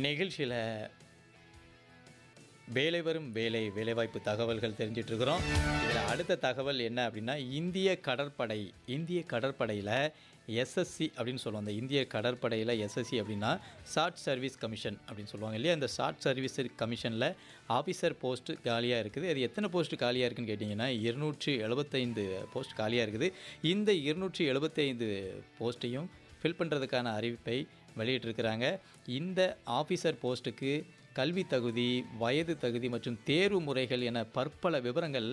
நிகழ்ச்சியில் வேலை வரும் வேலை வேலைவாய்ப்பு தகவல்கள் தெரிஞ்சிட்டு இருக்கிறோம் இதில் அடுத்த தகவல் என்ன அப்படின்னா இந்திய கடற்படை இந்திய கடற்படையில் எஸ்எஸ்சி அப்படின்னு சொல்லுவாங்க அந்த இந்திய கடற்படையில் எஸ்எஸ்சி அப்படின்னா ஷார்ட் சர்வீஸ் கமிஷன் அப்படின்னு சொல்லுவாங்க இல்லையா அந்த ஷார்ட் சர்வீஸ் கமிஷனில் ஆஃபீஸர் போஸ்ட் காலியாக இருக்குது அது எத்தனை போஸ்ட் காலியாக இருக்குன்னு கேட்டிங்கன்னா இருநூற்றி எழுபத்தைந்து போஸ்ட் காலியாக இருக்குது இந்த இருநூற்றி எழுபத்தைந்து போஸ்ட்டையும் ஃபில் பண்ணுறதுக்கான அறிவிப்பை வெளியிட்டிருக்கிறாங்க இந்த ஆஃபீஸர் போஸ்ட்டுக்கு கல்வி தகுதி வயது தகுதி மற்றும் தேர்வு முறைகள் என பற்பல விவரங்கள்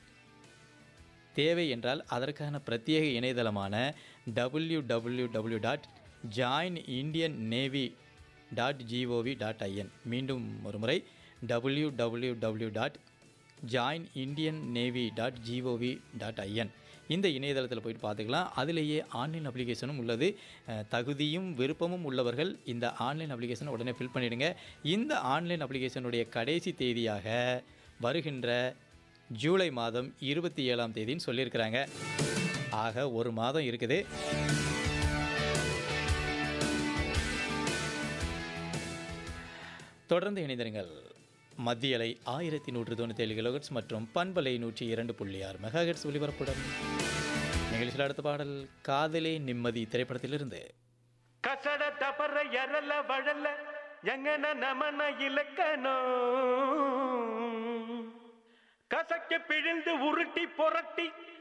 தேவை என்றால் அதற்கான பிரத்யேக இணையதளமான W W W dot join Indian Navy dot GOV dot IN மீண்டும் ஒரு முறை W W W dot join Indian Navy dot GOV dot IN இந்த இணையதளத்தில் போயிட்டு பார்த்துக்கலாம் அதிலேயே ஆன்லைன் அப்ளிகேஷனும் உள்ளது அஹ், தகுதியும் விருப்பமும் உள்ளவர்கள் இந்த ஆன்லைன் அப்ளிகேஷனை உடனே ஃபில் பண்ணிடுங்க இந்த ஆன்லைன் அப்ளிகேஷனுடைய கடைசி தேதியாக வருகின்ற ஜூலை மாதம் இருபத்தி ஏழாம் தேதின்னு சொல்லியிருக்கிறாங்க ஆக ஒரு மாதம் இருக்குது தொடர்ந்து இணைந்திருங்கள் மத்திய அலை ஆயிரத்தி நூற்று தொண்ணூற்றி ஏழு கிலோஹெட்ஸ் மற்றும் பண்பலை நூற்றி இரண்டு புள்ளி ஆறு மெகாஹெட்ஸ் ஒலிபரப்புடன் நிகழ்ச்சியில் அடுத்த பாடல் காதலே நிம்மதி திரைப்படத்திலிருந்து ಕಸಡ ತಪರ ಎರಲ ಬழல ಎಂಗನ ನಮನ ಇಲಕ್ಕನೋ கசக்கி பிழிந்து உருட்டி புரட்டி